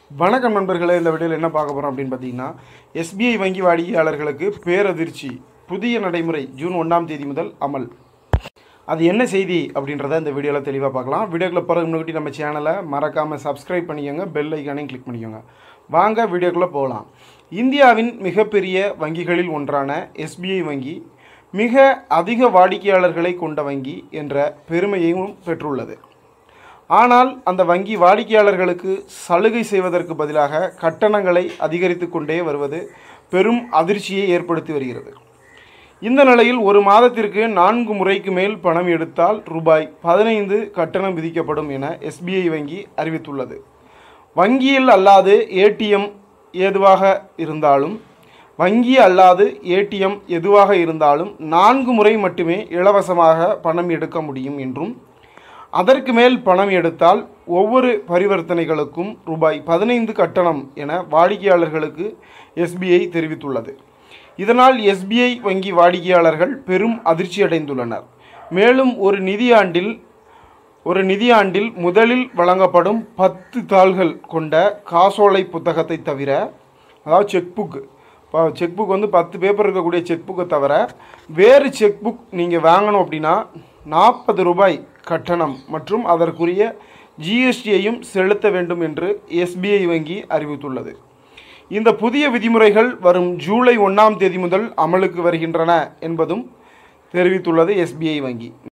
வணக்கம் நண்பர்களே இந்த வீடியோவில் என்ன பார்க்க போகிறோம் அப்படின்னு பார்த்தீங்கன்னா எஸ்பிஐ வங்கி வாடிக்கையாளர்களுக்கு பேரதிர்ச்சி புதிய நடைமுறை ஜூன் ஒன்றாம் தேதி முதல் அமல் அது என்ன செய்தி அப்படின்றத இந்த வீடியோவில் தெளிவாக பார்க்கலாம் வீடியோக்குள்ள போகிறதுக்கு முன்னாடி நம்ம சேனலை மறக்காமல் சப்ஸ்கிரைப் பண்ணிக்கோங்க பெல் ஐக்கானையும் கிளிக் பண்ணிக்கோங்க வாங்க வீடியோக்குள்ளே போகலாம் இந்தியாவின் மிகப்பெரிய வங்கிகளில் ஒன்றான எஸ்பிஐ வங்கி மிக அதிக வாடிக்கையாளர்களை கொண்ட வங்கி என்ற பெருமையையும் பெற்றுள்ளது ஆனால் அந்த வங்கி வாடிக்கையாளர்களுக்கு சலுகை செய்வதற்கு பதிலாக கட்டணங்களை அதிகரித்து கொண்டே வருவது பெரும் அதிர்ச்சியை ஏற்படுத்தி வருகிறது இந்த நிலையில் ஒரு மாதத்திற்கு நான்கு முறைக்கு மேல் பணம் எடுத்தால் ரூபாய் பதினைந்து கட்டணம் விதிக்கப்படும் என எஸ்பிஐ வங்கி அறிவித்துள்ளது வங்கியில் அல்லாது ஏடிஎம் எதுவாக இருந்தாலும் வங்கி அல்லாது ஏடிஎம் எதுவாக இருந்தாலும் நான்கு முறை மட்டுமே இலவசமாக பணம் எடுக்க முடியும் என்றும் அதற்கு மேல் பணம் எடுத்தால் ஒவ்வொரு பரிவர்த்தனைகளுக்கும் ரூபாய் பதினைந்து கட்டணம் என வாடிக்கையாளர்களுக்கு எஸ்பிஐ தெரிவித்துள்ளது இதனால் எஸ்பிஐ வங்கி வாடிக்கையாளர்கள் பெரும் அதிர்ச்சியடைந்துள்ளனர் மேலும் ஒரு நிதியாண்டில் ஒரு நிதியாண்டில் முதலில் வழங்கப்படும் பத்து தாள்கள் கொண்ட காசோலை புத்தகத்தை தவிர அதாவது செக் புக் இப்போ செக் புக் வந்து பத்து பேப்பர் இருக்கக்கூடிய செக் புக்கை தவிர வேறு செக் புக் நீங்கள் வாங்கணும் அப்படின்னா நாற்பது ரூபாய் கட்டணம் மற்றும் அதற்குரிய ஜிஎஸ்டியையும் செலுத்த வேண்டும் என்று எஸ்பிஐ வங்கி அறிவித்துள்ளது இந்த புதிய விதிமுறைகள் வரும் ஜூலை ஒன்றாம் தேதி முதல் அமலுக்கு வருகின்றன என்பதும் தெரிவித்துள்ளது எஸ்பிஐ வங்கி